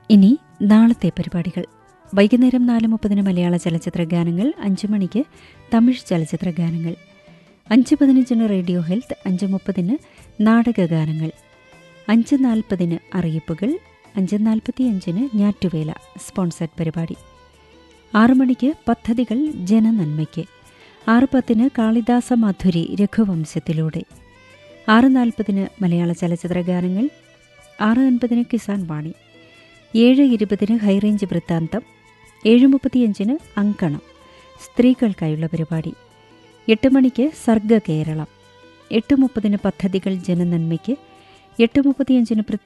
ഇനി നാളത്തെ പരിപാടികൾ വൈകുന്നേരം നാല് മുപ്പതിന് മലയാള ചലച്ചിത്ര ഗാനങ്ങൾ അഞ്ച് മണിക്ക് തമിഴ് ചലച്ചിത്ര ഗാനങ്ങൾ അഞ്ച് പതിനഞ്ചിന് റേഡിയോ ഹെൽത്ത് അഞ്ച് മുപ്പതിന് നാടക ഗാനങ്ങൾ അഞ്ച് നാൽപ്പതിന് അറിയിപ്പുകൾ അഞ്ച് നാൽപ്പത്തി അഞ്ചിന് ഞാറ്റുവേല സ്പോൺസർഡ് പരിപാടി ആറു മണിക്ക് പദ്ധതികൾ ജനനന്മയ്ക്ക് ആറ് പത്തിന് കാളിദാസ മധുരി രഘുവംശത്തിലൂടെ ആറ് നാൽപ്പതിന് മലയാള ചലച്ചിത്ര ഗാനങ്ങൾ ആറ് അൻപതിന് കിസാൻ വാണി ഏഴ് ഇരുപതിന് ഹൈറേഞ്ച് വൃത്താന്തം ഏഴ് മുപ്പത്തിയഞ്ചിന് അങ്കണം സ്ത്രീകൾക്കായുള്ള പരിപാടി എട്ട് മണിക്ക് സർഗ കേരളം എട്ട് മുപ്പതിന് പദ്ധതികൾ ജനനന്മയ്ക്ക് എട്ട് മുപ്പത്തിയഞ്ചിന്